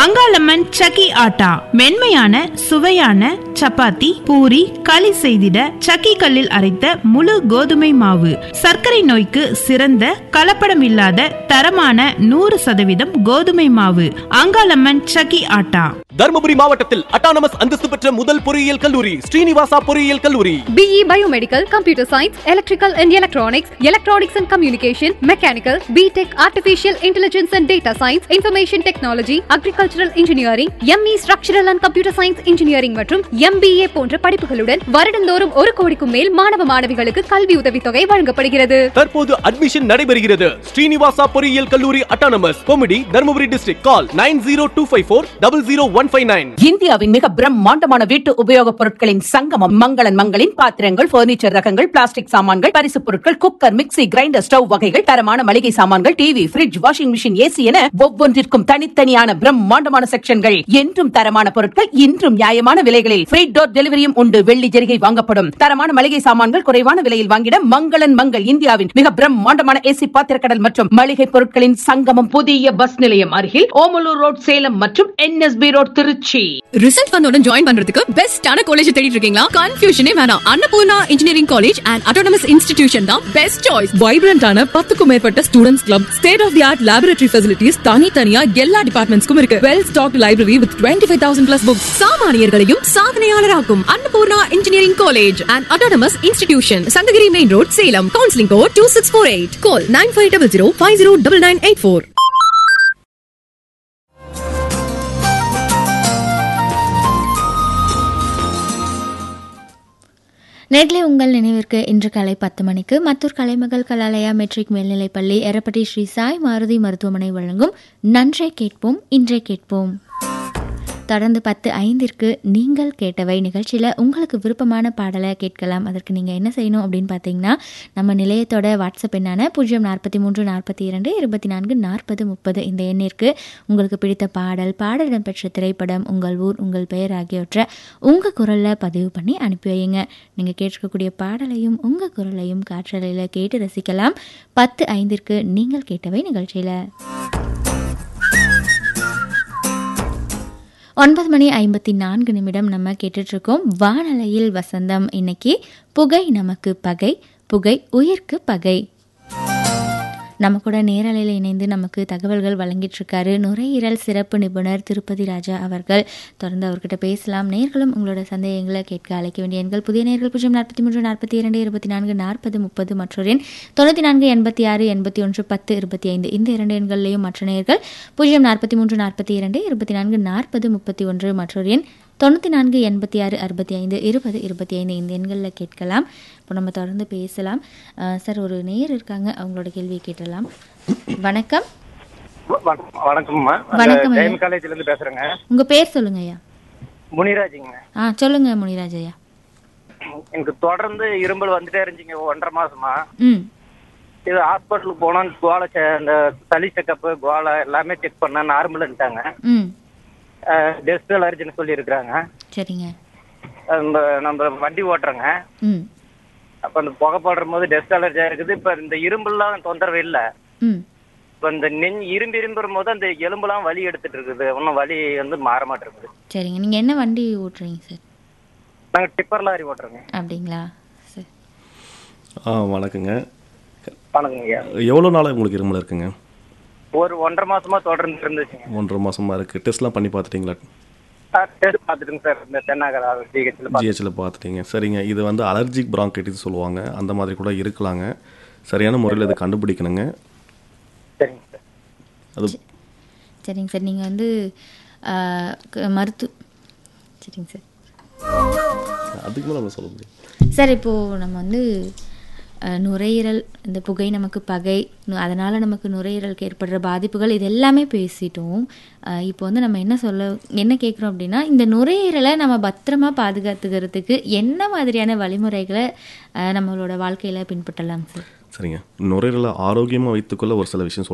அங்காளம்மன் சக்கி ஆட்டா மென்மையான சுவையான சப்பாத்தி பூரி களி செய்திட சக்கி கல்லில் அரைத்த முழு கோதுமை மாவு சர்க்கரை நோய்க்கு சிறந்த கலப்படம் இல்லாத தரமான நூறு சதவீதம் கோதுமை மாவு அங்காளம்மன் சக்கி ஆட்டா தருமபுரி மாவட்டத்தில் அட்டானமஸ் அந்தஸ்து பெற்ற முதல் பொறியியல் கல்லூரி ஸ்ரீனிவாசா பொறியியல் கல்லூரி BE Biomedical, Computer Science, Electrical and Electronics, Electronics and Communication, Mechanical, BTech, Artificial Intelligence and Data Science, Information Technology, Agricultural Engineering, ME Structural and Computer Science Engineering மற்றும் MBA போன்ற படிப்புகளுடன் வருடந்தோறும் ஒரு கோடிக்கும் மேல் மாணவ மாணவிகளுக்கு கல்வி உதவித்தொகை வழங்கப்படுகிறது தற்போது அட்மிஷன் நடைபெறுகிறது ஸ்ரீனிவாசா பொறியியல் கல்லூரி அட்டானமஸ் கொமிடி Dharmapuri district call nine zero two five four double zero one five nine இந்தியாவின் மிக பிரம்மாண்டமான வீட்டு உபயோகப் பொருட்களின் சங்கமம் மங்களன் மங்களின் பாத்திரங்கள் பர்னிச்சர் ரகங்கள் பிளாஸ்டிக் சாமான்கள் பரிசுப் பொருட்கள் குக்கர் மிக்ஸி கிரைண்டர் ஸ்டவ் வகைகள் தரமான மளிகை சாமான்கள் TV fridge washing machine AC என ஒவ்வொன்றிற்கும் தனித்தனியான பிரம்மாண்டமான செக்ஷன்கள் என்றும் தரமான பொருட்கள் இன்றும் நியாயமான விலைகளில் ஃப்ரீ டோர் டெலிவரியும் உண்டு வெள்ளி ஜெரிகை வாங்கப்படும் தரமான மளிகை சாமான்கள் குறைவான விலையில் வாங்கிட மங்களன் மங்கள் இந்தியாவின் மிக பிரம்மாண்டமான ஏசி பாத்திரக்கடல் மற்றும் மளிகை பொருட்களின் சங்கமம் புதிய பஸ் நிலையம் அருகில் ஓமலூர் ரோட் சேலம் மற்றும் என்எஸ்பி ரோட் திருச்சி ரிசல்ட் வந்தோட ஜாயின் பண்றதுக்கு பெஸ்டான காலேஜ் தேடிட்டு இருக்கீங்களா கன்ஃபியூஷனே வேணாம் Annapurna engineering college and autonomous institution தான் பெஸ்ட் சாய்ஸ் வைப்ரண்டான பத்துக்கும் மேற்பட்ட students club state of the art laboratory facilities தனித்தனியா எல்லா டிபார்ட்மெண்ட்ஸ்க்கும் இருக்கு well stock library with twenty five thousand plus books சாமானியர்களையும் சாதனையாளராக்கும் Annapurna engineering college and autonomous institution Sankagiri main road Salem counselling code two six four eight call nine five double zero five zero double nine eight four நேர்களே உங்கள் நினைவிற்கு இன்று காலை பத்து மணிக்கு மத்தூர் கலைமகள் Kalalaya matric மேல்நிலைப்பள்ளி எரப்பட்டி ஸ்ரீ சாய் மாருதி மருத்துவமனை வழங்கும் நன்றே கேட்போம் இன்றே கேட்போம் தொடர்ந்து பத்து ஐந்திற்கு நீங்கள் கேட்டவை நிகழ்ச்சியில் உங்களுக்கு விருப்பமான பாடலை கேட்கலாம் அதற்கு நீங்கள் என்ன செய்யணும் அப்படின்னு பார்த்தீங்கன்னா நம்ம நிலையத்தோட வாட்ஸ்அப் எண்ணான பூஜ்ஜியம் நாற்பத்தி மூன்று நாற்பத்தி இரண்டு இருபத்தி நான்கு நாற்பது முப்பது இந்த எண்ணிற்கு உங்களுக்கு பிடித்த பாடல் பாடல் இடம்பெற்ற திரைப்படம் உங்கள் ஊர் உங்கள் பெயர் ஆகியவற்றை உங்கள் குரலில் பதிவு பண்ணி அனுப்பி வையுங்க நீங்கள் கேட்கக்கூடிய பாடலையும் உங்கள் குரலையும் காற்றலையில் கேட்டு ரசிக்கலாம் பத்து ஐந்திற்கு நீங்கள் கேட்டவை நிகழ்ச்சியில் ஒன்பது மணி ஐம்பத்தி நான்கு நிமிடம் நம்ம கேட்டுட்ருக்கோம் வானலையில் வசந்தம் இன்னைக்கு புகை நமக்கு பகை புகை உயிர்க்கு பகை நம்ம கூட நேரலையில் இணைந்து நமக்கு தகவல்கள் வழங்கிட்டு இருக்காரு நுரையீரல் சிறப்பு நிபுணர் திருப்பதி ராஜா அவர்கள் தொடர்ந்து அவர்கிட்ட பேசலாம் நேர்களும் உங்களோட சந்தேகங்களை கேட்க அழைக்க வேண்டிய எண்கள் புதிய நேர்கள் பூஜ்ஜியம் நாற்பத்தி மூன்று நாற்பத்தி இரண்டு இருபத்தி நான்கு நாற்பது முப்பது மற்றொரு எண் தொண்ணூற்றி நான்கு எண்பத்தி ஆறு எண்பத்தி ஒன்று பத்து இருபத்தி ஐந்து இந்த இரண்டு எண்கள்லையும் மற்ற நேர்கள் பூஜ்ஜியம் நாற்பத்தி மூன்று நாற்பத்தி இரண்டு இருபத்தி நான்கு நாற்பது முப்பத்தி ஒன்று மற்றொரு எண் தொண்ணூற்றி நான்கு எண்பத்தி ஆறு அறுபத்தி ஐந்து இருபது இருபத்தி ஐந்து இந்த எண்களில் கேட்கலாம் இப்போ நம்ம தொடர்ந்து பேசலாம் அஹ் சார் ஒரு நேர் இருக்காங்க அவங்களோட கேள்வியை கேட்டலாம் வணக்கம் வணக்கம் வணக்கம்மா வணக்கம் ஐயா. ஜெயம் காலேஜ்ல இருந்து பேசுறேங்க உங்கள் பேர் சொல்லுங்க ஐயா முனிராஜுங்க ஆ சொல்லுங்க முனிராஜ் ஐயா எனக்கு தொடர்ந்து இரும்பல் வந்துட்டே இருந்துச்சுங்க ஒன்றரை மாசமா ம் இது ஹாஸ்பிட்டலுக்கு போனோம் கோலை செ- இந்த சளி செக்கப்பு கோலை எல்லாமே செக் பண்ண நார்மல்ன்ட்டாங்க ம் டெஸ்ட் அலர்ஜின்னு சொல்லி இருக்கிறாங்க சரிங்க நம்ம நம்ம வண்டி ஓட்டுறோங்க ம் அப்ப அந்த புகை போடுற போது டெஸ்ட் அலர்ஜியா இருக்குது இப்ப இந்த இரும்புலாம் தொந்தரவு இல்ல ம் இப்ப இந்த நெஞ் இரும்பு இரும்புற போது அந்த எலும்புலாம் வலி எடுத்துட்டு இருக்குது ஒன்றும் வலி வந்து மாற மாட்டேங்குது சரிங்க நீங்கள் என்ன வண்டி ஓட்டுறீங்க சார் நாங்க டிப்பர் லாரி ஓட்டுறோங்க அப்படிங்களா சரி ஆ வணக்கங்க வணக்கங்க ஐயா எவ்வளோ நாளாக உங்களுக்கு இருமல் இருக்குங்க ஒரு ஒன்றரை மாசமா தொடர்ந்து இருந்துச்சுங்க ஒன்றரை மாசமா இருக்குது டெஸ்ட்லாம் பண்ணி பார்த்துட்டிங்களா டெஸ்ட் பார்த்துட்டுங்க சார் இந்த தென்னாகரா ஜிஹெச்ல பார்த்து ஜிஹெச்சில் பார்த்துட்டீங்க சரிங்க இது வந்து அலர்ஜிக் bronchitis சொல்லுவாங்க அந்த மாதிரி கூட இருக்கலாங்க சரியான முறையில் இதை கண்டுபிடிக்கணுங்க சரிங்க சார் அது சரிங்க சார் நீங்கள் வந்து ஆ, க- மருத்து சரிங்க சார் அதுக்கு மேலே நம்ம சொல்ல முடியும் சார் இப்போது நம்ம வந்து அஹ், நுரையீரல் இந்த புகை நமக்கு பகை நு- அதனால் நமக்கு நுரையீரலுக்கு ஏற்படுற பாதிப்புகள் இது எல்லாமே பேசிட்டோம் அஹ், இப்போ வந்து நம்ம என்ன சொல்ல என்ன கேட்குறோம் அப்படின்னா இந்த நுரையீரலை நம்ம பத்திரமா பாதுகாத்துக்கிறதுக்கு என்ன மாதிரியான வழிமுறைகளை அஹ், நம்மளோட வாழ்க்கையில் பின்பற்றலாம் சார் சரிங்க நுரையீரலை ஆரோக்கியமாக வைத்துக்கொள்ள ஒரு சில விஷயம் சொல்றேன்